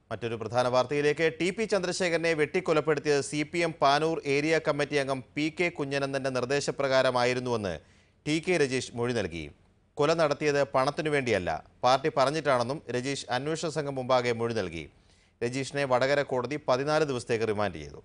മറ്റൊരു പ്രധാന വാർത്തയിലേക്ക് ടി പി ചന്ദ്രശേഖരനെ വെട്ടിക്കൊലപ്പെടുത്തിയത് C P M Panoor area committee അംഗം പി കെ കുഞ്ഞനന്ദന്റെ നിർദ്ദേശപ്രകാരമായിരുന്നുവെന്ന് ടി കെ രജീഷ് മൊഴി നൽകി കൊല നടത്തിയത് പണത്തിനു വേണ്ടിയല്ല പാർട്ടി പറഞ്ഞിട്ടാണെന്നും രജീഷ് അന്വേഷണ സംഘം മുമ്പാകെ മൊഴി നൽകി രജീഷിനെ വടകര കോടതി പതിനാല് ദിവസത്തേക്ക് റിമാൻഡ് ചെയ്തു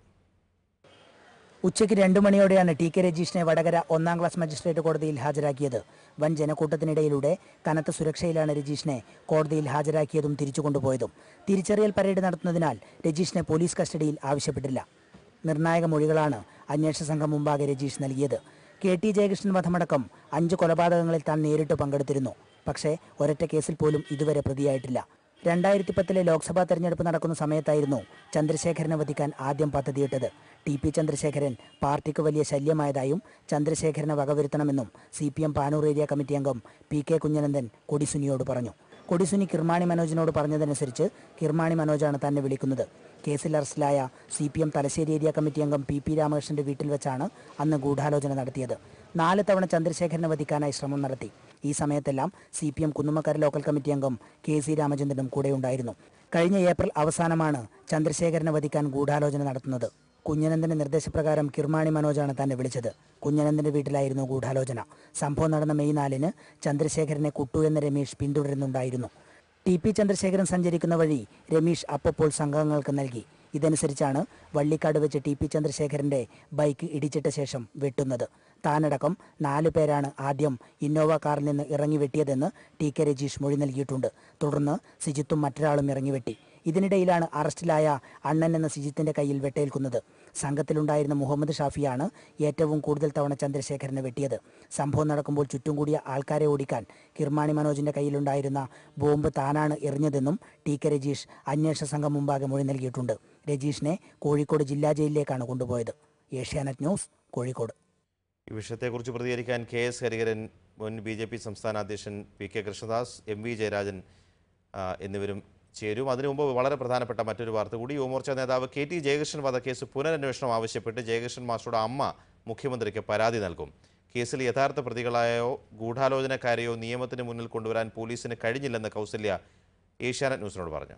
ഉച്ചയ്ക്ക് രണ്ടു മണിയോടെയാണ് ടി കെ രജീഷിനെ വടകര ഒന്നാം ക്ലാസ് മജിസ്ട്രേറ്റ് കോടതിയിൽ ഹാജരാക്കിയത് വൻ ജനക്കൂട്ടത്തിനിടയിലൂടെ കനത്ത സുരക്ഷയിലാണ് രജീഷിനെ കോടതിയിൽ ഹാജരാക്കിയതും തിരിച്ചു കൊണ്ടുപോയതും തിരിച്ചറിയൽ പരേഡ് നടത്തുന്നതിനാൽ രജീഷിനെ പോലീസ് കസ്റ്റഡിയിൽ ആവശ്യപ്പെട്ടില്ല നിർണായക മൊഴികളാണ് അന്വേഷണ സംഘം മുമ്പാകെ രജീഷ് നൽകിയത് കെ ടി ജയകൃഷ്ണൻ വധമടക്കം അഞ്ച് കൊലപാതകങ്ങളിൽ താൻ നേരിട്ട് പങ്കെടുത്തിരുന്നു പക്ഷേ ഒരൊറ്റ കേസിൽ പോലും ഇതുവരെ പ്രതിയായിട്ടില്ല രണ്ടായിരത്തി പത്തിലെ ലോക്സഭാ തെരഞ്ഞെടുപ്പ് നടക്കുന്ന സമയത്തായിരുന്നു ചന്ദ്രശേഖരനെ വധിക്കാൻ ആദ്യം പദ്ധതിയിട്ടത് ടി പി ചന്ദ്രശേഖരൻ പാർട്ടിക്ക് വലിയ ശല്യമായതായും ചന്ദ്രശേഖരനെ വകവരുത്തണമെന്നും C P M Panoor area committee അംഗം പി കെ കുഞ്ഞനന്ദൻ കൊടിസുനിയോട് പറഞ്ഞു കൊടിസുനി കിർമാണി മനോജിനോട് പറഞ്ഞതനുസരിച്ച് കിർമാണി മനോജാണ് തന്നെ വിളിക്കുന്നത് കേസിൽ അറസ്റ്റിലായ C P M Thalassery area committee അംഗം പി പി രാമകൃഷ്ണന്റെ വീട്ടിൽ വെച്ചാണ് അന്ന് ഗൂഢാലോചന നടത്തിയത് നാല് തവണ ചന്ദ്രശേഖരനെ വധിക്കാനായി ശ്രമം നടത്തി ഈ സമയത്തെല്ലാം C P M Kunnumakkara local committee അംഗം കെ സി രാമചന്ദ്രനും കൂടെയുണ്ടായിരുന്നു കഴിഞ്ഞ ഏപ്രിൽ അവസാനമാണ് ചന്ദ്രശേഖരനെ വധിക്കാൻ ഗൂഢാലോചന നടത്തുന്നത് കുഞ്ഞനന്ദന്റെ നിർദ്ദേശപ്രകാരം കിർമാണി മനോജാണ് തന്നെ വിളിച്ചത് കുഞ്ഞനന്ദന്റെ വീട്ടിലായിരുന്നു ഗൂഢാലോചന സംഭവം നടന്ന മെയ് നാലിന് ചന്ദ്രശേഖരനെ കുട്ടു എന്ന രമേശ് പിന്തുടരുന്നുണ്ടായിരുന്നു ടി പി ചന്ദ്രശേഖരൻ സഞ്ചരിക്കുന്ന വഴി രമീഷ് അപ്പപ്പോൾ സംഘങ്ങൾക്ക് നൽകി ഇതനുസരിച്ചാണ് വള്ളിക്കാട് വെച്ച് ടി പി ചന്ദ്രശേഖരന്റെ ബൈക്ക് ഇടിച്ചിട്ട ശേഷം വെട്ടുന്നത് താനടക്കം നാലു പേരാണ് ആദ്യം ഇന്നോവ കാറിൽ നിന്ന് ഇറങ്ങി വെട്ടിയതെന്ന് ടി കെ രജീഷ് മൊഴി നൽകിയിട്ടുണ്ട് തുടർന്ന് സിജിത്തും മറ്റൊരാളും ഇറങ്ങി വെട്ടി ഇതിനിടയിലാണ് അറസ്റ്റിലായ അണ്ണൻ എന്ന സിജിത്തിന്റെ കയ്യിൽ വെട്ടേൽക്കുന്നത് സംഘത്തിലുണ്ടായിരുന്ന മുഹമ്മദ് ഷാഫിയാണ് ഏറ്റവും കൂടുതൽ തവണ ചന്ദ്രശേഖരനെ വെട്ടിയത് സംഭവം നടക്കുമ്പോൾ ചുറ്റും കൂടിയ ആൾക്കാരെ ഓടിക്കാൻ കിർമാണി മനോജിന്റെ കയ്യിലുണ്ടായിരുന്ന ബോംബ് താനാണ് എറിഞ്ഞതെന്നും ടി കെ രജീഷ് അന്വേഷണ സംഘം മുമ്പാകെ മൊഴി നൽകിയിട്ടുണ്ട് രജീഷിനെ കോഴിക്കോട് ജില്ലാ ജയിലിലേക്കാണ് കൊണ്ടുപോയത് ഏഷ്യാനെറ്റ് ന്യൂസ് കോഴിക്കോട് ഈ വിഷയത്തെക്കുറിച്ച് പ്രതികരിക്കാൻ കെ എസ് ഹരിഹരൻ മുൻ ബി ജെ പി സംസ്ഥാന അധ്യക്ഷൻ P K Krishnadas M V Jayarajan ആ, എന്നിവരും ചേരും അതിനു മുമ്പ് വളരെ പ്രധാനപ്പെട്ട മറ്റൊരു വാർത്ത കൂടി യുവമോർച്ച നേതാവ് കെ ടി ജയകൃഷ്ണൻ വധക്കേസ് പുനരന്വേഷണം ആവശ്യപ്പെട്ട് ജയകൃഷ്ണൻ മാസ്റ്ററുടെ അമ്മ മുഖ്യമന്ത്രിക്ക് പരാതി നൽകും കേസിൽ യഥാർത്ഥ പ്രതികളായോ ഗൂഢാലോചനക്കാരെയോ നിയമത്തിന് മുന്നിൽ കൊണ്ടുവരാൻ പോലീസിന് കഴിഞ്ഞില്ലെന്ന് കൗസല്യ ഏഷ്യാനെറ്റ് ന്യൂസിനോട് പറഞ്ഞു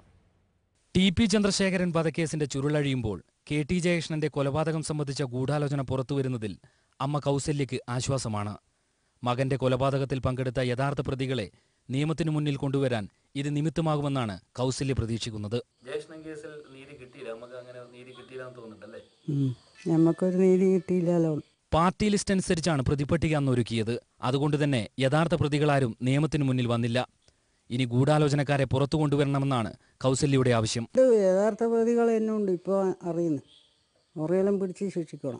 ടി പി ചന്ദ്രശേഖരൻ വധക്കേസിന്റെ ചുരുളഴിയുമ്പോൾ കെ ടി ജയകൃഷ്ണന്റെ കൊലപാതകം സംബന്ധിച്ച ഗൂഢാലോചന പുറത്തുവരുന്നതിൽ അമ്മ കൗസല്യയ്ക്ക് ആശ്വാസമാണ് മകന്റെ കൊലപാതകത്തിൽ പങ്കെടുത്ത യഥാർത്ഥ പ്രതികളെ നിയമത്തിനു മുന്നിൽ കൊണ്ടുവരാൻ ഇത് നിമിത്തമാകുമെന്നാണ് കൗസല്യ പ്രതീക്ഷിക്കുന്നത് ജയകൃഷ്ണൻ കേസിൽ നീതി കിട്ടിയില്ല നമുക്ക് അങ്ങനെ നീതി കിട്ടിയില്ല എന്ന് തോന്നുന്നുണ്ടല്ലേ ഉം. ഞമ്മക്കൊരു നീതി കിട്ടിയില്ലല്ലോ പാർട്ടി ലിസ്റ്റ് അനുസരിച്ചാണ് പ്രതിപട്ടിക അന്ന് ഒരുക്കിയത് അതുകൊണ്ട് തന്നെ യഥാർത്ഥ പ്രതികളാരും നിയമത്തിനു മുന്നിൽ വന്നില്ല ഇനി ഗൂഢാലോചനക്കാരെ പുറത്തു കൊണ്ടുവരണമെന്നാണ് കൗസല്യയുടെ ആവശ്യം ഇത് യഥാർത്ഥ പ്രതികൾ എന്നെ ഉണ്ട് ഇപ്പോൾ അറിയുന്നു ഒറയെല്ലാം പിടിച്ച് ശിക്ഷിക്കണം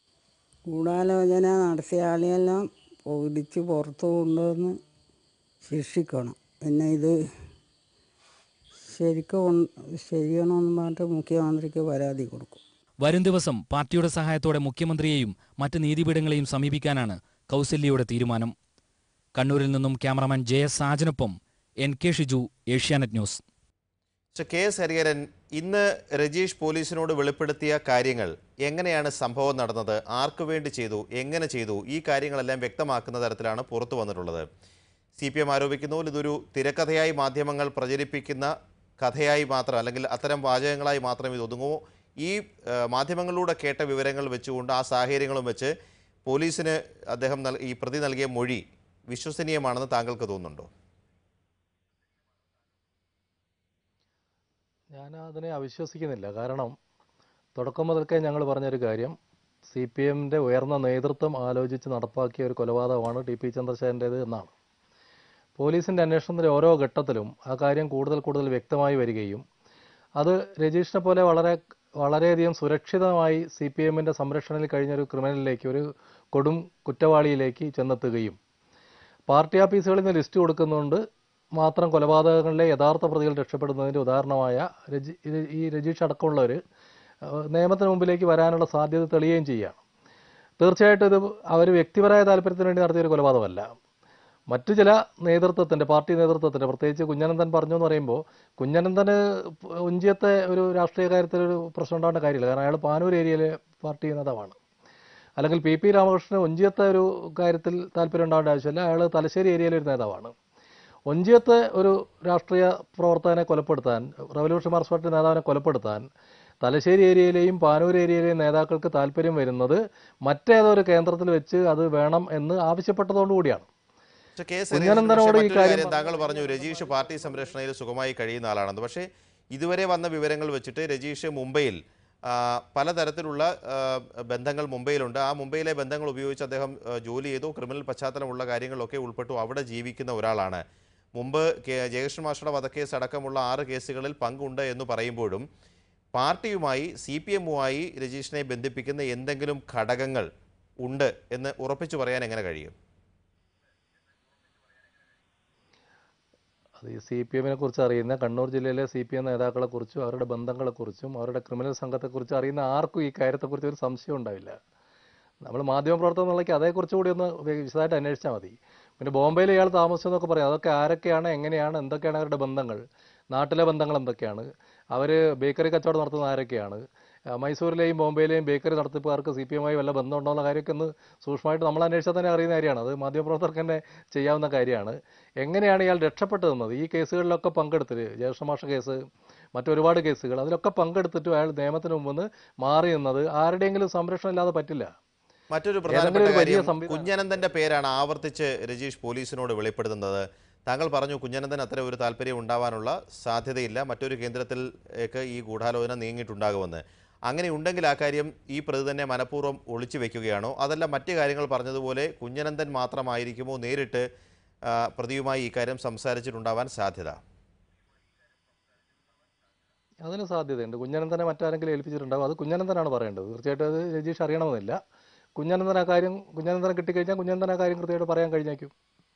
ഗൂഢാലോചന നടത്തിയ ആളെയെല്ലാം പിടിച്ച് പുറത്ത് കൊണ്ടുവന്ന് ശിക്ഷിക്കണം പിന്നെ ഇത് ശരിക്കും ഉൺ- ശരിയാണോന്ന് പറഞ്ഞിട്ട് മുഖ്യമന്ത്രിക്ക് പരാതി കൊടുക്കും വരും ദിവസം പാർട്ടിയുടെ സഹായത്തോടെ മുഖ്യമന്ത്രിയെയും മറ്റ് നീതിപീഠങ്ങളെയും സമീപിക്കാനാണ് കൗസല്യയുടെ തീരുമാനം കണ്ണൂരിൽ നിന്നും ക്യാമറാമാൻ ജെ എസ് സാജനൊപ്പം N K Shiju Asianet news പക്ഷേ കെ എസ് ഹരിഹരൻ ഇന്ന് രജീഷ് പോലീസിനോട് വെളിപ്പെടുത്തിയ കാര്യങ്ങൾ എങ്ങനെയാണ് സംഭവം നടന്നത് ആർക്കു വേണ്ടി ചെയ്തു എങ്ങനെ ചെയ്തു ഈ കാര്യങ്ങളെല്ലാം വ്യക്തമാക്കുന്ന തരത്തിലാണ് പുറത്തു വന്നിട്ടുള്ളത് സി പി എം ആരോപിക്കുന്നു ഇതൊരു തിരക്കഥയായി മാധ്യമങ്ങൾ പ്രചരിപ്പിക്കുന്ന കഥയായി മാത്രം അല്ലെങ്കിൽ അത്തരം വാചകങ്ങളായി മാത്രം ഇത് ഒതുങ്ങുമോ ഈ ആ, മാധ്യമങ്ങളിലൂടെ കേട്ട വിവരങ്ങൾ വെച്ചുകൊണ്ട് ആ സാഹചര്യങ്ങളും വെച്ച് പോലീസിന് അദ്ദേഹം നൽ- ഈ പ്രതി നൽകിയ മൊഴി വിശ്വസനീയമാണെന്ന് താങ്കൾക്ക് തോന്നുന്നുണ്ടോ ഞാൻ അതിനെ അവിശ്വസിക്കുന്നില്ല കാരണം തുടക്കം മുതൽക്കേ ഞങ്ങൾ പറഞ്ഞൊരു കാര്യം സി പി എമ്മിൻ്റെ ഉയർന്ന നേതൃത്വം ആലോചിച്ച് നടപ്പാക്കിയ ഒരു കൊലപാതകമാണ് ടി പി ചന്ദ്രശേഖരൻ്റേത് എന്നാണ് പോലീസിൻ്റെ അന്വേഷണത്തിൻ്റെ ഓരോ ഘട്ടത്തിലും ആ കാര്യം കൂടുതൽ കൂടുതൽ വ്യക്തമായി വരികയും അത് രജീഷിനെ പോലെ വളരെ വളരെയധികം സുരക്ഷിതമായി സി പി എമ്മിൻ്റെ സംരക്ഷണയിൽ കഴിഞ്ഞ ഒരു ക്രിമിനലിലേക്ക് ഒരു കൊടും കുറ്റവാളിയിലേക്ക് ചെന്നെത്തുകയും പാർട്ടി ഓഫീസുകളിൽ നിന്ന് ലിസ്റ്റ് കൊടുക്കുന്നുണ്ട് മാത്രം കൊലപാതകങ്ങളിലെ യഥാർത്ഥ പ്രതികൾ രക്ഷപ്പെടുന്നതിൻ്റെ ഉദാഹരണമായ രജി ഇത് ഈ രജീഷ് അടക്കമുള്ളവർ നിയമത്തിന് മുമ്പിലേക്ക് വരാനുള്ള സാധ്യത തെളിയുകയും ചെയ്യുകയാണ് തീർച്ചയായിട്ടും ഇത് അവർ വ്യക്തിപരമായ താല്പര്യത്തിന് വേണ്ടി നടത്തിയ ഒരു കൊലപാതകമല്ല മറ്റു ചില നേതൃത്വത്തിൻ്റെ പാർട്ടി നേതൃത്വത്തിൻ്റെ പ്രത്യേകിച്ച് കുഞ്ഞനന്ദൻ പറഞ്ഞു എന്ന് പറയുമ്പോൾ കുഞ്ഞനന്ദന് ഉഞ്ചിയത്തെ ഒരു രാഷ്ട്രീയ കാര്യത്തിൽ ഒരു പ്രശ്നം ഉണ്ടാവേണ്ട കാര്യമില്ല കാരണം അയാൾ പാനൂർ ഏരിയയിലെ പാർട്ടി നേതാവാണ് അല്ലെങ്കിൽ പി പി രാമകൃഷ്ണന് ഒഞ്ചിയത്തെ ഒരു കാര്യത്തിൽ താല്പര്യം ഉണ്ടാവേണ്ട ആവശ്യമില്ല അയാൾ തലശ്ശേരി ഏരിയയിലെ ഒരു നേതാവാണ് ഒഞ്ചിയത്തെ ഒരു രാഷ്ട്രീയ പ്രവർത്തകനെ കൊലപ്പെടുത്താൻ റവല്യൂഷൻ മാർക്സ് പാർട്ടി നേതാവിനെ കൊലപ്പെടുത്താൻ തലശ്ശേരി ഏരിയയിലെയും പാനൂർ ഏരിയയിലെയും നേതാക്കൾക്ക് താല്പര്യം വരുന്നത് മറ്റേതൊരു കേന്ദ്രത്തിൽ വെച്ച് അത് വേണം എന്ന് ആവശ്യപ്പെട്ടതോടുകൂടിയാണ് പക്ഷേ കെ എസ് കുഞ്ഞനന്തനോട് ഹരിഹരൻ ഈ മറ്റൊരു കാര്യം കാര്യം താങ്കൾ പറഞ്ഞു രജീഷ് പാർട്ടി സംരക്ഷണയിൽ സുഖമായി കഴിയുന്ന ആളാണെന്ന് പക്ഷേ ഇതുവരെ വന്ന വിവരങ്ങൾ വെച്ചിട്ട് രജീഷ് മുംബൈയിൽ ആ, പലതരത്തിലുള്ള ആ, ബന്ധങ്ങൾ മുംബൈയിലുണ്ട് ആ മുംബൈയിലെ ബന്ധങ്ങൾ ഉപയോഗിച്ച് അദ്ദേഹം ആ, ജോലി ചെയ്തു ക്രിമിനൽ പശ്ചാത്തലമുള്ള കാര്യങ്ങളിലൊക്കെ ഉൾപ്പെട്ടു അവിടെ ജീവിക്കുന്ന ഒരാളാണ് മുമ്പ് കെ- ജയകൃഷ്ണൻ മാസ്റ്ററുടെ വധക്കേസ് അടക്കമുള്ള ആറ് കേസുകളിൽ പങ്കുണ്ട് എന്ന് പറയുമ്പോഴും പാർട്ടിയുമായി സി പി എമ്മുമായി രജീഷിനെ ബന്ധിപ്പിക്കുന്ന എന്തെങ്കിലും ഘടകങ്ങൾ ഉണ്ട് എന്ന് ഉറപ്പിച്ചു പറയാൻ എങ്ങനെ കഴിയും അത് ഈ സി പി എമ്മിനെ കുറിച്ച് അറിയുന്ന കണ്ണൂർ ജില്ലയിലെ സി പി എം നേതാക്കളെക്കുറിച്ചും അവരുടെ ബന്ധങ്ങളെക്കുറിച്ചും അവരുടെ ക്രിമിനൽ സംഘത്തെക്കുറിച്ചും അറിയുന്ന ആർക്കും ഈ കാര്യത്തെക്കുറിച്ച് ഒരു സംശയം ഉണ്ടാവില്ല നമ്മൾ മാധ്യമപ്രവർത്തനം എന്നുള്ളതൊക്കെ അതേക്കുറിച്ച് കൂടി ഒന്ന് വിശദമായിട്ട് അന്വേഷിച്ചാൽ മതി പിന്നെ ബോംബെയിൽ ഇയാൾ താമസിച്ചെന്നൊക്കെ പറയാം അതൊക്കെ ആരൊക്കെയാണ് എങ്ങനെയാണ് എന്തൊക്കെയാണ് അവരുടെ ബന്ധങ്ങൾ നാട്ടിലെ ബന്ധങ്ങൾ എന്തൊക്കെയാണ് അവർ ബേക്കറി കച്ചവടം നടത്തുന്ന ആരൊക്കെയാണ് ആ, മൈസൂരിലെയും ബോംബെയിലെയും ബേക്കറി നടത്തിപ്പുകാർക്ക് സി പി എമ്മായി വല്ല ബന്ധമുണ്ടോ എന്നുള്ള കാര്യമൊക്കെ ഒന്ന് സൂക്ഷ്മമായിട്ട് നമ്മൾ അന്വേഷിച്ചാൽ തന്നെ അറിയുന്ന കാര്യമാണ് അത് മാധ്യമപ്രവർത്തകർക്ക് തന്നെ ചെയ്യാവുന്ന കാര്യമാണ് എങ്ങനെയാണ് ഇയാൾ രക്ഷപ്പെട്ടു നിന്നത് ഈ കേസുകളിലൊക്കെ പങ്കെടുത്തിട്ട് ജ്യേഷ്ഠമാഷ കേസ് മറ്റൊരുപാട് കേസുകൾ അതിലൊക്കെ പങ്കെടുത്തിട്ടും അയാൾ നിയമത്തിന് മുമ്പ് നിന്ന് മാറി നിന്നത് ആരുടെയെങ്കിലും സംരക്ഷണം ഇല്ലാതെ പറ്റില്ല മറ്റൊരു ഏതെങ്കിലും പ്രധാനപ്പെട്ട ഒരു വലിയ കാര്യം സംവിധാനം- കുഞ്ഞനന്തന്റെ പേരാണ് ആവർത്തിച്ച് രജീഷ് പോലീസിനോട് വെളിപ്പെടുത്തുന്നത് താങ്കൾ പറഞ്ഞു കുഞ്ഞനന്തൻ അത്തരം ഒരു താല്പര്യം ഉണ്ടാവാനുള്ള സാധ്യതയില്ല മറ്റൊരു കേന്ദ്രത്തിലേക്ക് ഈ ഗൂഢാലോചന നീങ്ങിയിട്ടുണ്ടാകുമെന്ന് അങ്ങനെ ഉണ്ടെങ്കിൽ ആ കാര്യം ഈ പ്രതി തന്നെ മനഃപൂർവ്വം ഒളിച്ചു വെക്കുകയാണോ അതല്ല മറ്റു കാര്യങ്ങൾ പറഞ്ഞതുപോലെ കുഞ്ഞനന്തൻ മാത്രമായിരിക്കുമോ നേരിട്ട് ആ, പ്രതിയുമായി ഈ കാര്യം സംസാരിച്ചിട്ടുണ്ടാവാൻ സാധ്യത അതിന് സാധ്യതയുണ്ട് കുഞ്ഞനന്തനെ മറ്റാരെങ്കിലും ഏൽപ്പിച്ചിട്ടുണ്ടാവും അത് കുഞ്ഞനന്തനാണ് പറയേണ്ടത് തീർച്ചയായിട്ടും അത് രജീഷ് അറിയണമെന്നില്ല കുഞ്ഞനന്തൻ ആ കാര്യം കുഞ്ഞനന്തനെ കിട്ടിക്കഴിഞ്ഞാൽ കുഞ്ഞനന്തൻ ആ കാര്യം കൃത്യമായിട്ട് പറയാൻ കഴിഞ്ഞേക്കും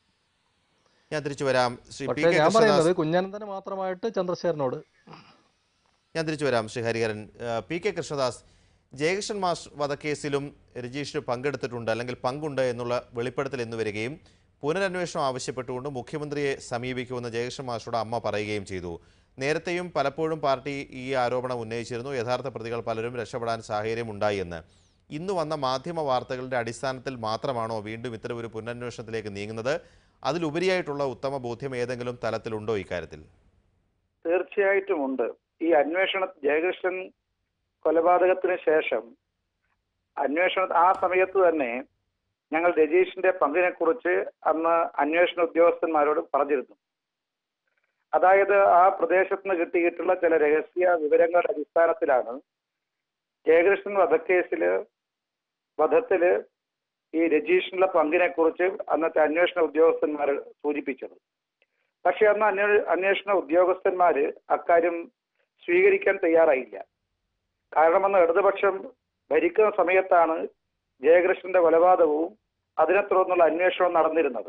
ഞാൻ തിരിച്ചു വരാം ശ്രീ പി പക്ഷേ കെ ഞാൻ കൃഷ്ണദാസ് പറയുന്നത് കുഞ്ഞനന്തന് മാത്രമായിട്ട് ചന്ദ്രശേഖരനോട് ഞാൻ തിരിച്ചു വരാം ശ്രീ ഹരിഹരൻ ഏഹ് P K Krishnadas Jayakrishnan master വധക്കേസിലും രജീഷ് പങ്കെടുത്തിട്ടുണ്ട് അല്ലെങ്കിൽ പങ്കുണ്ട് എന്നുള്ള വെളിപ്പെടുത്തൽ എന്ന് വരികയും പുനരന്വേഷണം ആവശ്യപ്പെട്ടുകൊണ്ട് മുഖ്യമന്ത്രിയെ സമീപിക്കുമെന്ന് ജയകൃഷ്ണൻ മാസ്റ്ററുടെ അമ്മ പറയുകയും ചെയ്തു നേരത്തെയും പലപ്പോഴും പാർട്ടി ഈ ആരോപണം ഉന്നയിച്ചിരുന്നു യഥാർത്ഥ പ്രതികൾ പലരും രക്ഷപ്പെടാൻ സാഹചര്യം ഉണ്ടായി എന്ന് ഇന്ന് വന്ന മാധ്യമ വാർത്തകളുടെ അടിസ്ഥാനത്തിൽ മാത്രമാണോ വീണ്ടും ഇത്തരമൊരു പുനരന്വേഷണത്തിലേക്ക് നീങ്ങുന്നത് അതിലുപരിയായിട്ടുള്ള ഉത്തമ ബോധ്യം ഏതെങ്കിലും തലത്തിലുണ്ടോ ഇക്കാര്യത്തിൽ തീർച്ചയായിട്ടും ഉണ്ട് ഈ അന്വേഷണ ജയകൃഷ്ണൻ കൊലപാതകത്തിന് ശേഷം അന്വേഷണ ആ സമയത്ത് തന്നെ ഞങ്ങൾ രജീഷിന്റെ പങ്കിനെ കുറിച്ച് അന്ന് അന്വേഷണ ഉദ്യോഗസ്ഥന്മാരോട് പറഞ്ഞിരുന്നു അതായത് ആ പ്രദേശത്ത് നിന്ന് കിട്ടിയിട്ടുള്ള ചില രഹസ്യ വിവരങ്ങളുടെ അടിസ്ഥാനത്തിലാണ് ജയകൃഷ്ണൻ വധക്കേസില് വധത്തില് ഈ രജീഷിനുള്ള പങ്കിനെ കുറിച്ച് അന്നത്തെ അന്വേഷണ ഉദ്യോഗസ്ഥന്മാർ സൂചിപ്പിച്ചത് പക്ഷെ അന്ന് അന്വേ അന്വേഷണ ഉദ്യോഗസ്ഥന്മാര് അക്കാര്യം സ്വീകരിക്കാൻ തയ്യാറായില്ല കാരണം അന്ന് ഇടതുപക്ഷം ഭരിക്കുന്ന സമയത്താണ് ജയകൃഷ്ണന്റെ കൊലപാതകവും അതിനെ തുടർന്നുള്ള അന്വേഷണവും നടന്നിരുന്നത്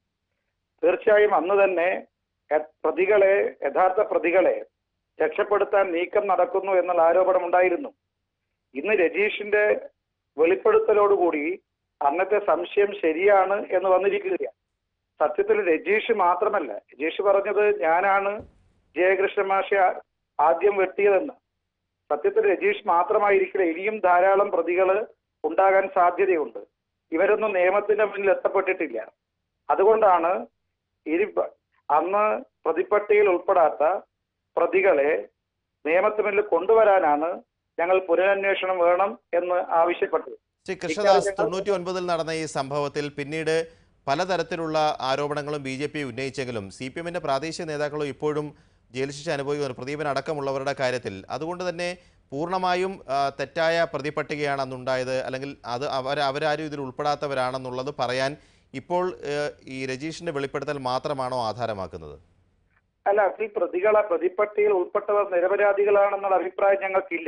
തീർച്ചയായും അന്ന് തന്നെ എ- പ്രതികളെ യഥാർത്ഥ പ്രതികളെ രക്ഷപ്പെടുത്താൻ നീക്കം നടക്കുന്നു എന്നുള്ള ആരോപണം ഉണ്ടായിരുന്നു ഇന്ന് രജീഷിന്റെ വെളിപ്പെടുത്തലോടുകൂടി അന്നത്തെ സംശയം ശരിയാണ് എന്ന് വന്നിരിക്കുകയാണ് സത്യത്തിൽ രജീഷ് മാത്രമല്ല രജീഷ് പറഞ്ഞത് ഞാനാണ് ജയകൃഷ്ണ മാഷെ ആ- ആദ്യം വെട്ടിയതെന്ന് സത്യത്തിൽ രജീഷ് മാത്രമായിരിക്കില്ല ഇനിയും ധാരാളം പ്രതികൾ ഉണ്ടാകാൻ സാധ്യതയുണ്ട് ഇവരൊന്നും നിയമത്തിന്റെ മുന്നിൽ എത്തപ്പെട്ടിട്ടില്ല അതുകൊണ്ടാണ് ഇനി പ- അന്ന് പ്രതിപ്പട്ടികയിൽ ഉൾപ്പെടാത്ത പ്രതികളെ നിയമത്തിന് മുന്നിൽ കൊണ്ടുവരാനാണ് ഞങ്ങൾ പുനരന്വേഷണം വേണം എന്ന് ആവശ്യപ്പെട്ടത് ശ്രീ കൃഷ്ണദാസ് തൊണ്ണൂറ്റി ഒൻപതിൽ നടന്ന ഈ സംഭവത്തിൽ പിന്നീട് പലതരത്തിലുള്ള ആരോപണങ്ങളും ബി ജെ പി ഉന്നയിച്ചെങ്കിലും സി പി എമ്മിൻ്റെ പ്രാദേശിക നേതാക്കളും ഇപ്പോഴും ജയിൽ ശിക്ഷ അനുഭവിക്കുന്നു പ്രദീപൻ അടക്കമുള്ളവരുടെ കാര്യത്തിൽ അതുകൊണ്ട് തന്നെ പൂർണ്ണമായും ആ, തെറ്റായ പ്രതിപട്ടികയാണ് അന്നുണ്ടായത് അല്ലെങ്കിൽ അത് അവർ അവരാരും ഇതിൽ ഉൾപ്പെടാത്തവരാണെന്നുള്ളത് പറയാൻ ഇപ്പോൾ ഏഹ്, ഈ രജീഷിന്റെ വെളിപ്പെടുത്തൽ മാത്രമാണോ ആധാരമാക്കുന്നത് അല്ല ഈ പ്രതികളെ പ്രതിപ്പട്ടികയിൽ ഉൾപ്പെട്ടവർ നിരപരാധികളാണെന്നുള്ള അഭിപ്രായം ഞങ്ങൾക്കില്ല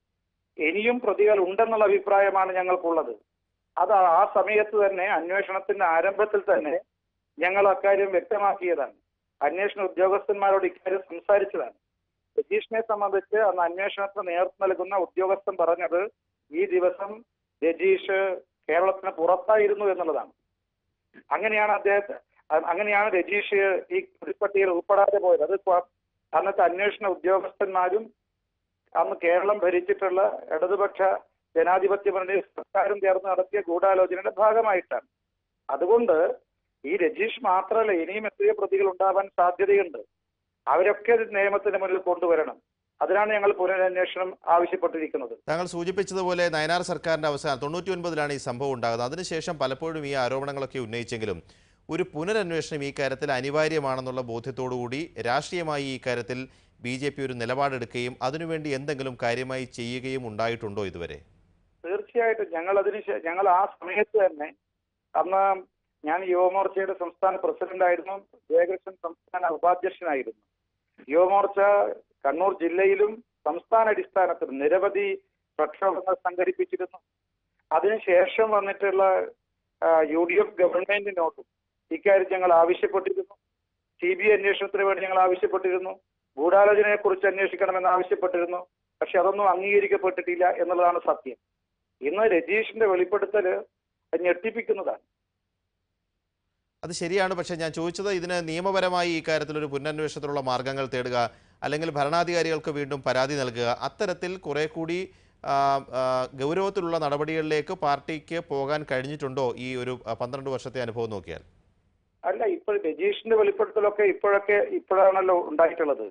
ഇനിയും പ്രതികൾ ഉണ്ടെന്നുള്ള അഭിപ്രായമാണ് ഞങ്ങൾക്കുള്ളത് അത് ആ സമയത്ത് തന്നെ അന്വേഷണത്തിന്റെ ആരംഭത്തിൽ തന്നെ ഞങ്ങൾ അക്കാര്യം വ്യക്തമാക്കിയതാണ് അന്വേഷണ ഉദ്യോഗസ്ഥന്മാരോട് ഇക്കാര്യം സംസാരിച്ചതാണ് രജീഷിനെ സംബന്ധിച്ച് അന്ന് അന്വേഷണത്തിന് നേതൃത്വം നൽകുന്ന ഉദ്യോഗസ്ഥൻ പറഞ്ഞത് ഈ ദിവസം രജീഷ് കേരളത്തിന് പുറത്തായിരുന്നു എന്നുള്ളതാണ് അങ്ങനെയാണ് അദ്ദേഹത്തെ അ- അങ്ങനെയാണ് രജീഷ് ഈ പ്രതിപ്പട്ടികയിൽ ഉൾപ്പെടാതെ പോയത് അത് ഇപ്പൊ അന്നത്തെ അന്വേഷണ ഉദ്യോഗസ്ഥന്മാരും അന്ന് കേരളം ഭരിച്ചിട്ടുള്ള ഇടതുപക്ഷ ജനാധിപത്യ മുന്നണി സർക്കാരും ചേർന്ന് നടത്തിയ ഗൂഢാലോചനയുടെ ഭാഗമായിട്ടാണ് അതുകൊണ്ട് ഈ രജീഷ് മാത്രമല്ല ഇനിയും എത്രയോ പ്രതികൾ ഉണ്ടാവാൻ സാധ്യതയുണ്ട് അവരൊക്കെ നിയമത്തിന് മുന്നിൽ കൊണ്ടുവരണം അതിനാണ് ഞങ്ങൾ പുനരന്വേഷണം ആവശ്യപ്പെട്ടിരിക്കുന്നത് താങ്കൾ സൂചിപ്പിച്ചതുപോലെ നയനാർ സർക്കാരിന്റെ അവസാനം തൊണ്ണൂറ്റി ഒൻപതിലാണ് ഈ സംഭവം ഉണ്ടാകുന്നത് അതിനുശേഷം പലപ്പോഴും ഈ ആരോപണങ്ങളൊക്കെ ഉന്നയിച്ചെങ്കിലും ഒരു പുനരന്വേഷണം ഈ കാര്യത്തിൽ അനിവാര്യമാണെന്നുള്ള ബോധ്യത്തോടുകൂടി രാഷ്ട്രീയമായി ഈ കാര്യത്തിൽ ബി ജെ പി ഒരു നിലപാടെടുക്കുകയും അതിനുവേണ്ടി എന്തെങ്കിലും കാര്യമായി ചെയ്യുകയും ഉണ്ടായിട്ടുണ്ടോ ഇതുവരെ തീർച്ചയായിട്ടും ഞങ്ങൾ അതിന് ശേ- ഞങ്ങൾ ആ സമയത്ത് തന്നെ അന്ന് ഞാൻ യുവമോർച്ചയുടെ സംസ്ഥാന പ്രസിഡന്റ് ആയിരുന്നു ജയകൃഷ്ണൻ സംസ്ഥാന ഉപാധ്യക്ഷനായിരുന്നു യുവമോർച്ച കണ്ണൂർ ജില്ലയിലും സംസ്ഥാന അടിസ്ഥാനത്തിൽ നിരവധി പ്രക്ഷോഭങ്ങൾ സംഘടിപ്പിച്ചിരുന്നു അതിനുശേഷം വന്നിട്ടുള്ള യു ഡി എഫ് ഗവൺമെന്റിനോട്ടും ഇക്കാര്യം ഞങ്ങൾ ആവശ്യപ്പെട്ടിരുന്നു സി ബി ഐ അന്വേഷണത്തിന് വേണ്ടി ഞങ്ങൾ ആവശ്യപ്പെട്ടിരുന്നു ഗൂഢാലോചനയെ കുറിച്ച് അന്വേഷിക്കണമെന്ന് ആവശ്യപ്പെട്ടിരുന്നു പക്ഷെ അതൊന്നും അംഗീകരിക്കപ്പെട്ടിട്ടില്ല എന്നുള്ളതാണ് സത്യം ഇന്ന് രജീഷിന്റെ വെളിപ്പെടുത്തല് അത് ഞെട്ടിപ്പിക്കുന്നതാണ് അത് ശരിയാണ് പക്ഷേ ഞാൻ ചോദിച്ചത് ഇതിന് നിയമപരമായി ഈ കാര്യത്തിൽ ഒരു പുനരന്വേഷണത്തിനുള്ള മാർഗങ്ങൾ തേടുക അല്ലെങ്കിൽ ഭരണാധികാരികൾക്ക് വീണ്ടും പരാതി നൽകുക അത്തരത്തിൽ കുറെ കൂടി ആ, ആ, ഗൗരവത്തിലുള്ള നടപടികളിലേക്ക് പാർട്ടിക്ക് പോകാൻ കഴിഞ്ഞിട്ടുണ്ടോ ഈ ഒരു ആ, പന്ത്രണ്ട് വർഷത്തെ അനുഭവം നോക്കിയാൽ അല്ല ഇപ്പോൾ രജീഷിന്റെ വെളിപ്പെടുത്തലൊക്കെ ഇപ്പോഴൊക്കെ ഇപ്പോഴാണല്ലോ ഉണ്ടായിട്ടുള്ളത്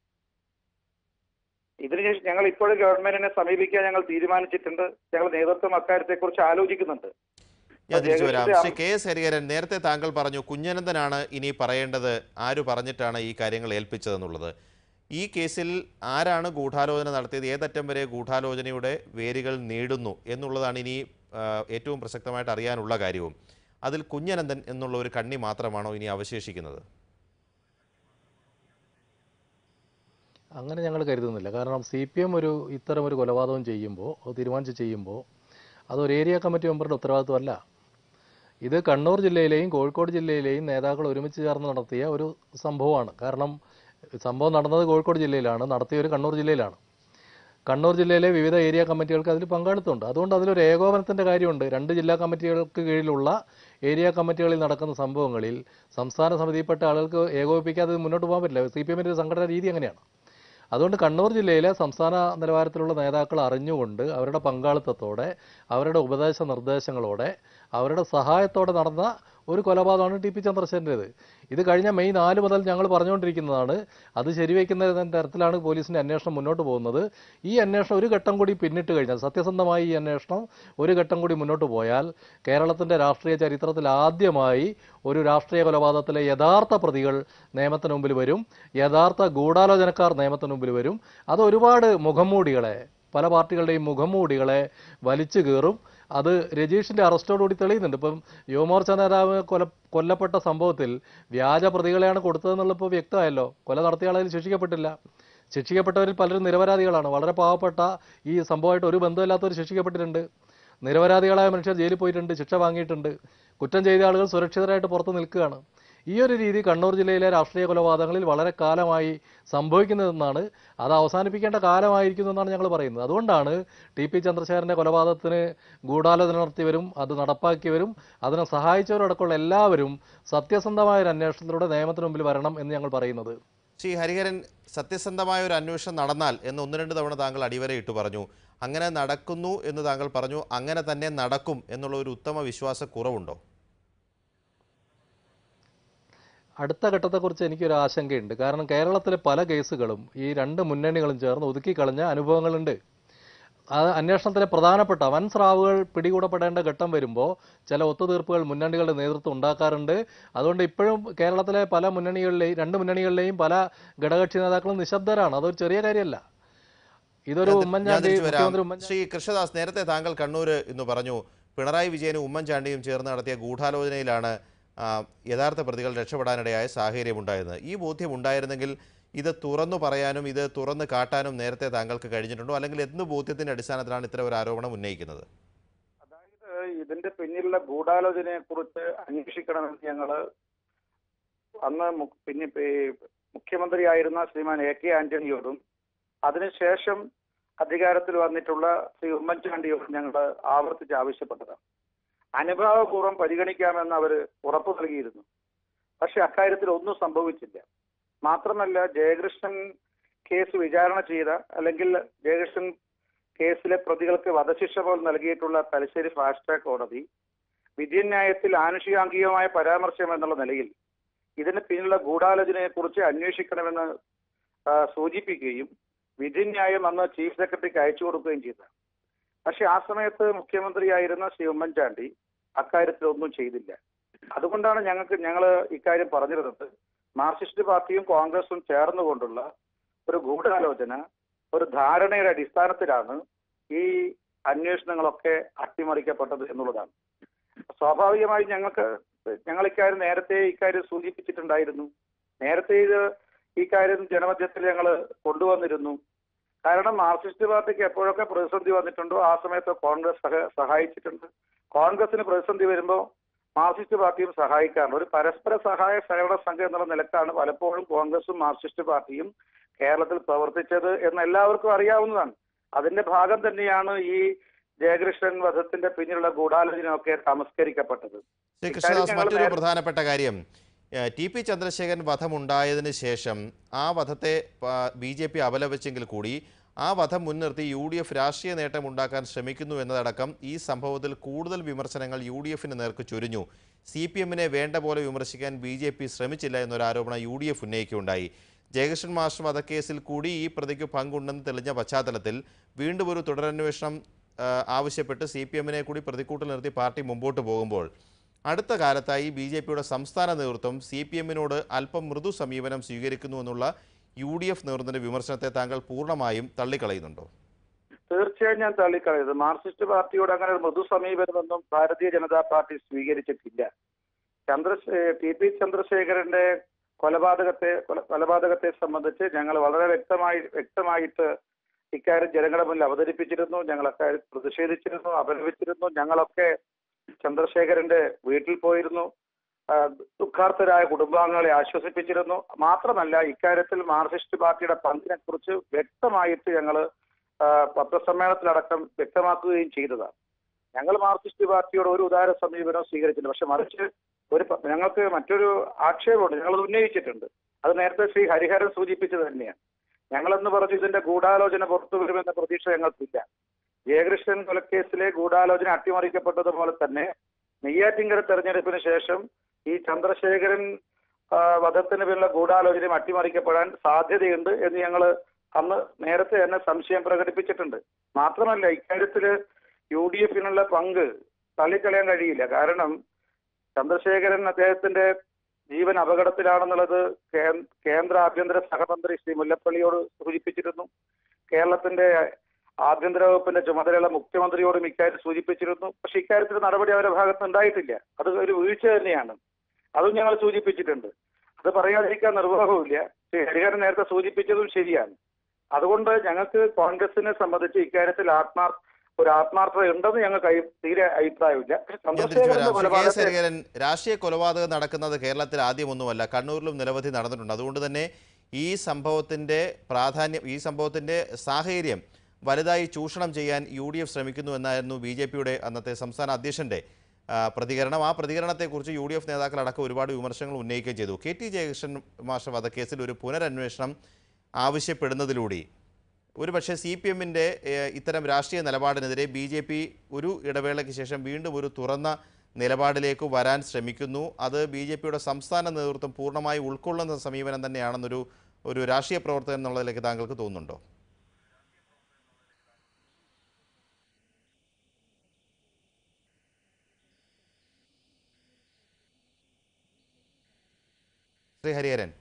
ഇതിന് ശേഷം ഞങ്ങൾ ഇപ്പോഴും ഗവൺമെന്റിനെ സമീപിക്കാൻ ഞങ്ങൾ തീരുമാനിച്ചിട്ടുണ്ട് ഞങ്ങൾ നേതൃത്വം അക്കാര്യത്തെ കുറിച്ച് ആലോചിക്കുന്നുണ്ട് ഞാൻ തിരിച്ചു വരാം ജയകൃഷ്ണന്റെ ശ്രീ കെ എസ് ഹരിഹരൻ നേരത്തെ താങ്കൾ പറഞ്ഞു കുഞ്ഞനന്ദനാണ് ഇനി പറയേണ്ടത് ആര് പറഞ്ഞിട്ടാണ് ഈ കാര്യങ്ങൾ ഏൽപ്പിച്ചതെന്നുള്ളത് ഈ കേസിൽ ആരാണ് ഗൂഢാലോചന നടത്തിയത് ഏതറ്റം വരെ ഗൂഢാലോചനയുടെ വേരുകൾ നേടുന്നു എന്നുള്ളതാണ് ഇനി ആ, ഏറ്റവും പ്രസക്തമായിട്ട് അറിയാനുള്ള കാര്യവും അതിൽ കുഞ്ഞനന്ദൻ എന്നുള്ള ഒരു കണ്ണി മാത്രമാണോ ഇനി അവശേഷിക്കുന്നത് അങ്ങനെ ഞങ്ങൾ കരുതുന്നില്ല കാരണം സി പി എം ഒരു ഇത്തരം ഒരു കൊലപാതകം ചെയ്യുമ്പോൾ അത് തീരുമാനിച്ച് ചെയ്യുമ്പോൾ അതൊരു ഏരിയ കമ്മിറ്റി മെമ്പറുടെ ഉത്തരവാദിത്വമല്ല ഇത് കണ്ണൂർ ജില്ലയിലെയും കോഴിക്കോട് ജില്ലയിലെയും നേതാക്കൾ ഒരുമിച്ച് ചേർന്ന് നടത്തിയ ഒരു സംഭവമാണ് കാരണം സംഭവം നടന്നത് കോഴിക്കോട് ജില്ലയിലാണ് നടത്തിയൊരു കണ്ണൂർ ജില്ലയിലാണ് കണ്ണൂർ ജില്ലയിലെ വിവിധ ഏരിയ കമ്മിറ്റികൾക്ക് അതിൽ പങ്കാളിത്തമുണ്ട് അതുകൊണ്ട് അതിലൊരു ഏകോപനത്തിൻ്റെ കാര്യമുണ്ട് രണ്ട് ജില്ലാ കമ്മിറ്റികൾക്ക് കീഴിലുള്ള ഏരിയ കമ്മിറ്റികളിൽ നടക്കുന്ന സംഭവങ്ങളിൽ സംസ്ഥാന സമിതിയിൽപ്പെട്ട ആളുകൾക്ക് ഏകോപിപ്പിക്കാതെ ഇത് മുന്നോട്ട് പോകാൻ പറ്റില്ല സി പി എമ്മിൻ്റെ ഒരു സംഘടന രീതി അങ്ങനെയാണ് അതുകൊണ്ട് കണ്ണൂർ ജില്ലയിലെ സംസ്ഥാന നിലവാരത്തിലുള്ള നേതാക്കൾ അറിഞ്ഞുകൊണ്ട് അവരുടെ പങ്കാളിത്തത്തോടെ അവരുടെ ഉപദേശ നിർദ്ദേശങ്ങളോടെ അവരുടെ സഹായത്തോടെ നടന്ന ഒരു കൊലപാതകമാണ് ടി പി ചന്ദ്രശേഖരൻ്റേത് ഇത് കഴിഞ്ഞ മെയ് നാല് മുതൽ ഞങ്ങൾ പറഞ്ഞുകൊണ്ടിരിക്കുന്നതാണ് അത് ശരിവെക്കുന്ന തരത്തിലാണ് പോലീസിൻ്റെ അന്വേഷണം മുന്നോട്ട് പോകുന്നത് ഈ അന്വേഷണം ഒരു ഘട്ടം കൂടി പിന്നിട്ട് കഴിഞ്ഞാൽ സത്യസന്ധമായി ഈ അന്വേഷണം ഒരു ഘട്ടം കൂടി മുന്നോട്ട് പോയാൽ കേരളത്തിൻ്റെ രാഷ്ട്രീയ ചരിത്രത്തിൽ ആദ്യമായി ഒരു രാഷ്ട്രീയ കൊലപാതകത്തിലെ യഥാർത്ഥ പ്രതികൾ നിയമത്തിന് മുമ്പിൽ വരും യഥാർത്ഥ ഗൂഢാലോചനക്കാർ നിയമത്തിന് മുമ്പിൽ വരും അത് ഒരുപാട് മുഖംമൂടികളെ പല പാർട്ടികളുടെയും മുഖംമൂടികളെ വലിച്ചു കീറും അത് രജീഷിന്റെ അറസ്റ്റോടുകൂടി തെളിയുന്നുണ്ട് ഇപ്പം യുവമോർച്ച നേതാവ് കൊല കൊല്ലപ്പെട്ട സംഭവത്തിൽ വ്യാജ പ്രതികളെയാണ് കൊടുത്തതെന്നുള്ള ഇപ്പോൾ വ്യക്തമായല്ലോ കൊല നടത്തിയ ആളതിൽ ശിക്ഷിക്കപ്പെട്ടില്ല ശിക്ഷിക്കപ്പെട്ടവരിൽ പലരും നിരപരാധികളാണ് വളരെ പാവപ്പെട്ട ഈ സംഭവമായിട്ട് ഒരു ബന്ധമില്ലാത്തവർ ശിക്ഷിക്കപ്പെട്ടിട്ടുണ്ട് നിരപരാധികളായ മനുഷ്യർ ജയിലിൽ പോയിട്ടുണ്ട് ശിക്ഷ വാങ്ങിയിട്ടുണ്ട് കുറ്റം ചെയ്ത ആളുകൾ സുരക്ഷിതരായിട്ട് പുറത്ത് നിൽക്കുകയാണ് ഈ ഒരു രീതി കണ്ണൂർ ജില്ലയിലെ രാഷ്ട്രീയ കൊലപാതകങ്ങളിൽ വളരെ കാലമായി സംഭവിക്കുന്നതെന്നാണ് അത് അവസാനിപ്പിക്കേണ്ട കാലമായിരിക്കുന്നു എന്നാണ് ഞങ്ങൾ പറയുന്നത് അതുകൊണ്ടാണ് ടി പി ചന്ദ്രശേഖരൻ്റെ കൊലപാതകത്തിന് ഗൂഢാലോചന നടത്തിയവരും അത് നടപ്പാക്കിയവരും അതിനെ സഹായിച്ചവരടക്കമുള്ള എല്ലാവരും സത്യസന്ധമായ ഒരു അന്വേഷണത്തിലൂടെ നിയമത്തിന് മുമ്പിൽ വരണം എന്ന് ഞങ്ങൾ പറയുന്നത് ശ്രീ ഹരിഹരൻ സത്യസന്ധമായ ഒരു അന്വേഷണം നടന്നാൽ എന്ന് ഒന്ന് രണ്ട് തവണ താങ്കൾ അടിവരയിട്ട് പറഞ്ഞു അങ്ങനെ നടക്കുന്നു എന്ന് താങ്കൾ പറഞ്ഞു അങ്ങനെ തന്നെ നടക്കും എന്നുള്ള ഒരു ഉത്തമ വിശ്വാസ കുറവുണ്ടോ അടുത്ത ഘട്ടത്തെക്കുറിച്ച് എനിക്കൊരു ആശങ്കയുണ്ട് കാരണം കേരളത്തിലെ പല കേസുകളും ഈ രണ്ട് മുന്നണികളും ചേർന്ന് ഒതുക്കിക്കളഞ്ഞ അനുഭവങ്ങളുണ്ട് ആ അന്വേഷണത്തിലെ പ്രധാനപ്പെട്ട വൻ സ്രാവുകൾ പിടികൂടപ്പെടേണ്ട ഘട്ടം വരുമ്പോൾ ചില ഒത്തുതീർപ്പുകൾ മുന്നണികളുടെ നേതൃത്വം ഉണ്ടാക്കാറുണ്ട് അതുകൊണ്ട് ഇപ്പോഴും കേരളത്തിലെ പല മുന്നണികളിലെയും രണ്ട് മുന്നണികളിലെയും പല ഘടകകക്ഷി നേതാക്കളും നിശബ്ദരാണ് അതൊരു ചെറിയ കാര്യമല്ല ഇതൊരു ഞാൻ ഉമ്മൻചാണ്ടി തിരിച്ചു വരാം. മുഖ്യമന്ത്രി ഉമ്മൻചാണ്ടി ശ്രീ കൃഷ്ണദാസ് നേരത്തെ താങ്കൾ കണ്ണൂർ എന്ന് പറഞ്ഞു പിണറായി വിജയനും ഉമ്മൻചാണ്ടിയും ചേർന്ന് നടത്തിയ ഗൂഢാലോചനയിലാണ് ആ, യഥാർത്ഥ പ്രതികൾ രക്ഷപ്പെടാനിടയായ സാഹചര്യമുണ്ടായത് ഈ ബോധ്യം ഉണ്ടായിരുന്നെങ്കിൽ ഇത് തുറന്നു പറയാനും ഇത് തുറന്നു കാട്ടാനും നേരത്തെ താങ്കൾക്ക് കഴിഞ്ഞിട്ടുണ്ടോ അല്ലെങ്കിൽ എന്ത് ബോധ്യത്തിന്റെ അടിസ്ഥാനത്തിലാണ് ഇത്തരം ഒരു ആരോപണം ഉന്നയിക്കുന്നത് അതായത് ഇതിന്റെ പിന്നിലുള്ള ഗൂഢാലോചനയെ കുറിച്ച് അന്വേഷിക്കണമെന്ന് ഞങ്ങള് അന്ന് മു- പിന്നെ ഈ മുഖ്യമന്ത്രിയായിരുന്ന ശ്രീമാൻ എ കെ ആന്റണിയോടും അതിനുശേഷം അധികാരത്തിൽ വന്നിട്ടുള്ള ശ്രീ ഉമ്മൻചാണ്ടിയോടും ഞങ്ങൾ ആവർത്തിച്ച് ആവശ്യപ്പെട്ടതാണ് അനുഭാവപൂർവ്വം പരിഗണിക്കാമെന്ന് അവർ ഉറപ്പു നൽകിയിരുന്നു പക്ഷെ അക്കാര്യത്തിൽ ഒന്നും സംഭവിച്ചില്ല മാത്രമല്ല ജയകൃഷ്ണൻ കേസ് വിചാരണ ചെയ്ത അല്ലെങ്കിൽ ജയകൃഷ്ണൻ കേസിലെ പ്രതികൾക്ക് വധശിക്ഷ പോൽ നൽകിയിട്ടുള്ള തലശ്ശേരി ഫാസ്റ്റ് ട്രാക്ക് കോടതി വിധിന്യായത്തിൽ ആനുഷികാംഗികമായ പരാമർശം എന്നുള്ള നിലയിൽ ഇതിന് പിന്നിലുള്ള ഗൂഢാലോചനയെ കുറിച്ച് അന്വേഷിക്കണമെന്ന് ആ, സൂചിപ്പിക്കുകയും വിധിന്യായം അന്ന് ചീഫ് സെക്രട്ടറിക്ക് അയച്ചു കൊടുക്കുകയും ചെയ്തു പക്ഷെ ആ സമയത്ത് മുഖ്യമന്ത്രിയായിരുന്ന ശ്രീ ഉമ്മൻചാണ്ടി അക്കാര്യത്തിൽ ഒന്നും ചെയ്തില്ല അതുകൊണ്ടാണ് ഞങ്ങൾക്ക് ഞങ്ങൾ ഇക്കാര്യം പറഞ്ഞിരുന്നത് മാർക്സിസ്റ്റ് പാർട്ടിയും കോൺഗ്രസും ചേർന്നുകൊണ്ടുള്ള ഒരു ഗൂഢാലോചന ഒരു ധാരണയുടെ അടിസ്ഥാനത്തിലാണ് ഈ അന്വേഷണങ്ങളൊക്കെ അട്ടിമറിക്കപ്പെട്ടത് എന്നുള്ളതാണ് സ്വാഭാവികമായി ഞങ്ങൾക്ക് ഞങ്ങൾ ഇക്കാര്യം നേരത്തെ ഇക്കാര്യം സൂചിപ്പിച്ചിട്ടുണ്ടായിരുന്നു നേരത്തെ ഇത് ഈ കാര്യം ജനമധ്യത്തിൽ ഞങ്ങൾ കൊണ്ടുവന്നിരുന്നു കാരണം മാർക്സിസ്റ്റ് പാർട്ടിക്ക് എപ്പോഴൊക്കെ പ്രതിസന്ധി വന്നിട്ടുണ്ടോ ആ സമയത്ത് കോൺഗ്രസ് സഹ സഹായിച്ചിട്ടുണ്ട് കോൺഗ്രസിന് പ്രതിസന്ധി വരുമ്പോൾ മാർക്സിസ്റ്റ് പാർട്ടിയും സഹായിക്കാറുണ്ട് ഒരു പരസ്പര സഹായ സഹകരണ സംഘം എന്നുള്ള നിലക്കാണ് പലപ്പോഴും കോൺഗ്രസും മാർക്സിസ്റ്റ് പാർട്ടിയും കേരളത്തിൽ പ്രവർത്തിച്ചത് എന്ന് എല്ലാവർക്കും അറിയാവുന്നതാണ് അതിന്റെ ഭാഗം തന്നെയാണ് ഈ ജയകൃഷ്ണൻ വധത്തിന്റെ പിന്നിലുള്ള ഗൂഢാലോചനയൊക്കെ തമസ്കരിക്കപ്പെട്ടത് ശ്രീ ഇക്കാര്യം കൃഷ്ണദാസ് ഞങ്ങൾ മറ്റൊരു നേരത്തെ- പ്രധാനപ്പെട്ട കാര്യം ഏഹ്, ടി പി ചന്ദ്രശേഖരൻ വധമുണ്ടായതിനു ശേഷം ആ വധത്തെ ബി ജെ പി അപലപിച്ചെങ്കിൽ കൂടി ആ വധം മുൻനിർത്തി യു ഡി എഫ് രാഷ്ട്രീയ നേട്ടം ഉണ്ടാക്കാൻ ശ്രമിക്കുന്നു എന്നതടക്കം ഈ സംഭവത്തിൽ കൂടുതൽ വിമർശനങ്ങൾ യു ഡി എഫിന് നേർക്ക് ചൊരിഞ്ഞു സി പി എമ്മിനെ വേണ്ട പോലെ വിമർശിക്കാൻ ബി ജെ പി ശ്രമിച്ചില്ല എന്നൊരു ആരോപണം യു ഡി എഫ് ഉന്നയിക്കുകയുണ്ടായി ജയകൃഷ്ണൻ മാസ്റ്റർ വധക്കേസിൽ കൂടി ഈ പ്രതിക്ക് പങ്കുണ്ടെന്ന് തെളിഞ്ഞ പശ്ചാത്തലത്തിൽ വീണ്ടും ഒരു തുടരന്വേഷണം ആ, ആവശ്യപ്പെട്ട് സി പി എമ്മിനെ കൂടി പ്രതിക്കൂട്ടിൽ നിർത്തി പാർട്ടി മുമ്പോട്ട് പോകുമ്പോൾ അടുത്ത കാലത്തായി ബി ജെ പിയുടെ സംസ്ഥാന നേതൃത്വം സി പി എമ്മിനോട് അല്പം മൃദു സമീപനം സ്വീകരിക്കുന്നു എന്നുള്ള യു ഡി എഫ് നേതൃത്വത്തിന്റെ വിമർശനത്തെ താങ്കൾ പൂർണ്ണമായും തള്ളിക്കളയുന്നുണ്ടോ തീർച്ചയായും ഞാൻ തള്ളിക്കളയത് മാർക്സിസ്റ്റ് പാർട്ടിയോട് അങ്ങനെ ഒരു മൃദു സമീപനമൊന്നും ഭാരതീയ ജനതാ പാർട്ടി സ്വീകരിച്ചിട്ടില്ല ചന്ദ്ര ടി പി ചന്ദ്രശേഖരന്റെ കൊലപാതകത്തെ കൊല- കൊലപാതകത്തെ സംബന്ധിച്ച് ഞങ്ങൾ വളരെ വ്യക്തമായി വ്യക്തമായിട്ട് ഇക്കാര്യം ജനങ്ങളുടെ മുന്നിൽ അവതരിപ്പിച്ചിരുന്നു ഞങ്ങൾ അക്കാര്യം പ്രതിഷേധിച്ചിരുന്നു അപലപിച്ചിരുന്നു ഞങ്ങളൊക്കെ ചന്ദ്രശേഖരന്റെ വീട്ടിൽ പോയിരുന്നു ആ, ദുഃഖാർത്ഥരായ കുടുംബാംഗങ്ങളെ ആശ്വസിപ്പിച്ചിരുന്നു മാത്രമല്ല ഇക്കാര്യത്തിൽ മാർക്സിസ്റ്റ് പാർട്ടിയുടെ പങ്കിനെ കുറിച്ച് വ്യക്തമായിട്ട് ഞങ്ങൾ പത്രസമ്മേളനത്തിലടക്കം വ്യക്തമാക്കുകയും ചെയ്തതാണ് ഞങ്ങൾ മാർക്സിസ്റ്റ് പാർട്ടിയോട് ഒരു ഉദാര സമീപനം സ്വീകരിച്ചിട്ടുണ്ട് പക്ഷെ മറിച്ച് ഒരു പ- ഞങ്ങൾക്ക് മറ്റൊരു ആക്ഷേപമുണ്ട് ഞങ്ങൾ ഉന്നയിച്ചിട്ടുണ്ട് അത് നേരത്തെ ശ്രീ ഹരിഹരൻ സൂചിപ്പിച്ചത് തന്നെയാണ് ഞങ്ങളെന്ന് പറഞ്ഞു ഇതിന്റെ ഗൂഢാലോചന പുറത്തു വരുമെന്ന പ്രതീക്ഷ ഞങ്ങൾക്കില്ല ജയകൃഷ്ണൻ കൊലക്കേസിലെ ഗൂഢാലോചന അട്ടിമറിക്കപ്പെട്ടതുപോലെ തന്നെ നെയ്യാറ്റിങ്കര തെരഞ്ഞെടുപ്പിന് ശേഷം ഈ ചന്ദ്രശേഖരൻ ആ, വധത്തിന് പിന്നിലുള്ള ഗൂഢാലോചനയും അട്ടിമറിക്കപ്പെടാൻ സാധ്യതയുണ്ട് എന്ന് ഞങ്ങൾ അന്ന് നേരത്തെ തന്നെ സംശയം പ്രകടിപ്പിച്ചിട്ടുണ്ട് മാത്രമല്ല ഇക്കാര്യത്തില് യു ഡി എഫിനുള്ള പങ്ക് തള്ളിക്കളയാൻ കഴിയില്ല കാരണം ചന്ദ്രശേഖരൻ അദ്ദേഹത്തിന്റെ ജീവൻ അപകടത്തിലാണെന്നുള്ളത് കേ- കേന്ദ്ര ആഭ്യന്തര സഹമന്ത്രി ശ്രീ മുല്ലപ്പള്ളിയോട് സൂചിപ്പിച്ചിരുന്നു കേരളത്തിന്റെ ആഭ്യന്തര വകുപ്പിന്റെ ചുമതലയുള്ള മുഖ്യമന്ത്രിയോടും ഇക്കാര്യം സൂചിപ്പിച്ചിരുന്നു പക്ഷെ ഇക്കാര്യത്തിൽ നടപടി അവരുടെ ഭാഗത്ത് ഉണ്ടായിട്ടില്ല അത് ഒരു വീഴ്ച തന്നെയാണ് അതും ഞങ്ങൾ സൂചിപ്പിച്ചിട്ടുണ്ട് അത് പറയാതിരിക്കാൻ നിർവാഹവുമില്ല ശ്രീ ഹരിഹരൻ നേരത്തെ സൂചിപ്പിച്ചതും ശരിയാണ് അതുകൊണ്ട് ഞങ്ങൾക്ക് കോൺഗ്രസിനെ സംബന്ധിച്ച് ഇക്കാര്യത്തിൽ ആത്മാർ ഒരു ആത്മാർത്ഥത ഉണ്ടെന്ന് ഞങ്ങൾക്ക് അഭി- തീരെ അഭിപ്രായമില്ല പക്ഷെ ഞാൻ തിരിച്ചു ചന്ദ്രശേഖരന്റെ വരാം ശ്രീ കെ എസ് കൊലപാതകത്തെ ഹരിഹരൻ രാഷ്ട്രീയ കൊലപാതകം നടക്കുന്നത് കേരളത്തിൽ ആദ്യമൊന്നുമല്ല കണ്ണൂരിലും നിരവധി നടന്നിട്ടുണ്ട് അതുകൊണ്ട് തന്നെ ഈ സംഭവത്തിന്റെ പ്രാധാന്യം ഈ സംഭവത്തിന്റെ സാഹചര്യം വലുതായി ചൂഷണം ചെയ്യാൻ യു ഡി എഫ് ശ്രമിക്കുന്നു എന്നായിരുന്നു ബി ജെ പിയുടെ അന്നത്തെ സംസ്ഥാന അധ്യക്ഷന്റെ ആ, പ്രതികരണം ആ പ്രതികരണത്തെക്കുറിച്ച് യു ഡി എഫ് നേതാക്കളടക്കം ഒരുപാട് വിമർശനങ്ങൾ ഉന്നയിക്കുകയും ചെയ്തു കെ ടി ജയകൃഷ്ണൻ മാസ്റ്റർ വധക്കേസിൽ ഒരു പുനരന്വേഷണം ആവശ്യപ്പെടുന്നതിലൂടെ ഒരുപക്ഷെ സി പി എമ്മിൻ്റെ ഇത്തരം രാഷ്ട്രീയ നിലപാടിനെതിരെ ബി ജെ പി ഒരു ഇടവേളയ്ക്ക് ശേഷം വീണ്ടും ഒരു തുറന്ന നിലപാടിലേക്ക് വരാൻ ശ്രമിക്കുന്നു അത് ബി ജെ പിയുടെ സംസ്ഥാന നേതൃത്വം പൂർണ്ണമായി ഉൾക്കൊള്ളുന്ന സമീപനം തന്നെയാണെന്നൊരു ഒരു രാഷ്ട്രീയ പ്രവർത്തകൻ എന്നുള്ളതിലേക്ക് താങ്കൾക്ക് തോന്നുന്നുണ്ടോ ശ്രീ ഹരിഹരൻ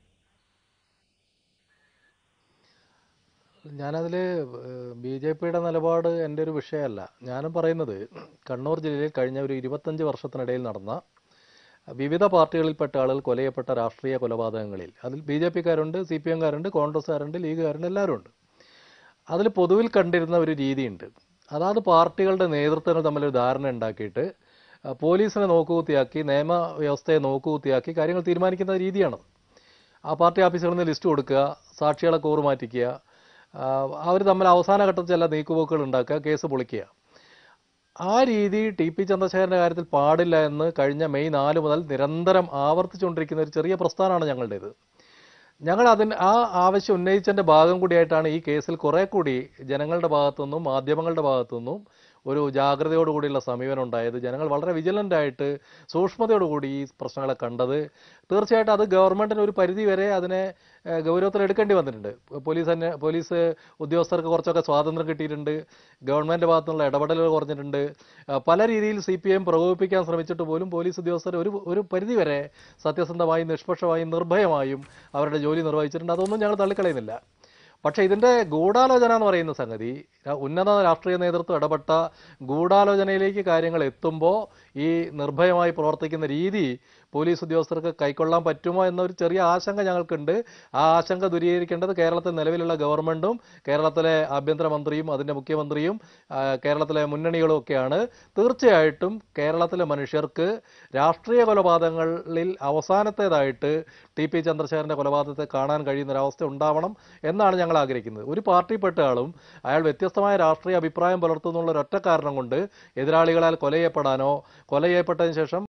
ഞാനതിൽ ബി ജെ പിയുടെ നിലപാട് എൻ്റെ ഒരു വിഷയമല്ല ഞാനും പറയുന്നത് കണ്ണൂർ ജില്ലയിൽ കഴിഞ്ഞ ഒരു ഇരുപത്തഞ്ച് വർഷത്തിനിടയിൽ നടന്ന വിവിധ പാർട്ടികളിൽപ്പെട്ട ആളുകൾ കൊലയപ്പെട്ട രാഷ്ട്രീയ കൊലപാതകങ്ങളിൽ അതിൽ ബി ജെ പിക്കാരുണ്ട് സി പി എംകാരുണ്ട് കോൺഗ്രസ്സുകാരുണ്ട് ലീഗുകാരുണ്ട് എല്ലാവരും ഉണ്ട് അതിൽ പൊതുവിൽ കണ്ടിരുന്ന ഒരു രീതിയുണ്ട് അതാത് പാർട്ടികളുടെ നേതൃത്വങ്ങൾ തമ്മിലൊരു ധാരണ ഉണ്ടാക്കിയിട്ട് ആ, പോലീസിനെ നോക്കുകുത്തിയാക്കി നിയമവ്യവസ്ഥയെ നോക്കുകുത്തിയാക്കി കാര്യങ്ങൾ തീരുമാനിക്കുന്ന രീതിയാണത് ആ പാർട്ടി ഓഫീസുകളിൽ നിന്ന് ലിസ്റ്റ് കൊടുക്കുക സാക്ഷികളെ കൂറ് മാറ്റിക്കുക അവർ തമ്മിൽ അവസാന ഘട്ടത്തിൽ ചില നീക്കുപോക്കുകൾ ഉണ്ടാക്കുക കേസ് പൊളിക്കുക ആ രീതി ടി പി ചന്ദ്രശേഖരൻ്റെ കാര്യത്തിൽ പാടില്ല എന്ന് കഴിഞ്ഞ മെയ് നാല് മുതൽ നിരന്തരം ആവർത്തിച്ചുകൊണ്ടിരിക്കുന്ന ഒരു ചെറിയ പ്രസ്ഥാനമാണ് ഞങ്ങളുടേത് ഞങ്ങൾ അതിന് ആ ആവശ്യം ഉന്നയിച്ചതിൻ്റെ ഭാഗം കൂടിയായിട്ടാണ് ഈ കേസിൽ കുറേ കൂടി ജനങ്ങളുടെ ഭാഗത്തുനിന്നും മാധ്യമങ്ങളുടെ ഭാഗത്തുനിന്നും ഒരു ജാഗ്രതയോടുകൂടിയുള്ള സമീപനം ഉണ്ടായത് ജനങ്ങൾ വളരെ വിജിലൻ്റ് ആയിട്ട് സൂക്ഷ്മതയോടുകൂടി ഈ പ്രശ്നങ്ങളെ കണ്ടത് തീർച്ചയായിട്ടും അത് ഗവൺമെൻറ്റിന് ഒരു പരിധി വരെ അതിനെ ഏഹ്, ഗൗരവത്തിൽ എടുക്കേണ്ടി വന്നിട്ടുണ്ട് പോലീസ് തന്നെ പോലീസ് ഉദ്യോഗസ്ഥർക്ക് കുറച്ചൊക്കെ സ്വാതന്ത്ര്യം കിട്ടിയിട്ടുണ്ട് ഗവൺമെൻറ് ഭാഗത്തുനിന്നുള്ള ഇടപെടലുകൾ കുറഞ്ഞിട്ടുണ്ട് ആ, പല രീതിയിൽ സി പി എം പ്രകോപിപ്പിക്കാൻ ശ്രമിച്ചിട്ട് പോലും പോലീസ് ഉദ്യോഗസ്ഥർ ഒരു ഒരു പരിധി വരെ സത്യസന്ധമായും നിഷ്പക്ഷമായും നിർഭയമായും അവരുടെ ജോലി നിർവഹിച്ചിട്ടുണ്ട് അതൊന്നും ഞങ്ങൾ തള്ളിക്കളയുന്നില്ല പക്ഷേ ഇതിൻ്റെ ഗൂഢാലോചന എന്ന് പറയുന്ന സംഗതി ര- ഉന്നത രാഷ്ട്രീയ നേതൃത്വം ഇടപെട്ട ഗൂഢാലോചനയിലേക്ക് കാര്യങ്ങൾ എത്തുമ്പോൾ ഈ നിർഭയമായി പ്രവർത്തിക്കുന്ന രീതി പോലീസ് ഉദ്യോഗസ്ഥർക്ക് കൈക്കൊള്ളാൻ പറ്റുമോ എന്നൊരു ചെറിയ ആശങ്ക ഞങ്ങൾക്കുണ്ട് ആ ആശങ്ക ദൂരീകരിക്കേണ്ടത് കേരളത്തിൽ നിലവിലുള്ള ഗവൺമെൻറ്റും കേരളത്തിലെ ആഭ്യന്തരമന്ത്രിയും അതിൻ്റെ മുഖ്യമന്ത്രിയും ആ, കേരളത്തിലെ മുന്നണികളും ഒക്കെയാണ് തീർച്ചയായിട്ടും കേരളത്തിലെ മനുഷ്യർക്ക് രാഷ്ട്രീയ കൊലപാതകങ്ങളിൽ അവസാനത്തേതായിട്ട് ടി പി ചന്ദ്രശേഖരൻ്റെ കൊലപാതകത്തെ കാണാൻ കഴിയുന്ന ഒരവസ്ഥ ഉണ്ടാവണം എന്നാണ് ഞങ്ങൾ ആഗ്രഹിക്കുന്നത് ഒരു പാർട്ടിപ്പെട്ട ആളും അയാൾ വ്യത്യസ്തമായ രാഷ്ട്രീയ അഭിപ്രായം പുലർത്തുന്നുള്ള ഒരൊറ്റ കാരണം കൊണ്ട് എതിരാളികളാൽ കൊല ചെയ്യപ്പെടാനോ കൊല ചെയ്യപ്പെട്ടതിന് ശേഷം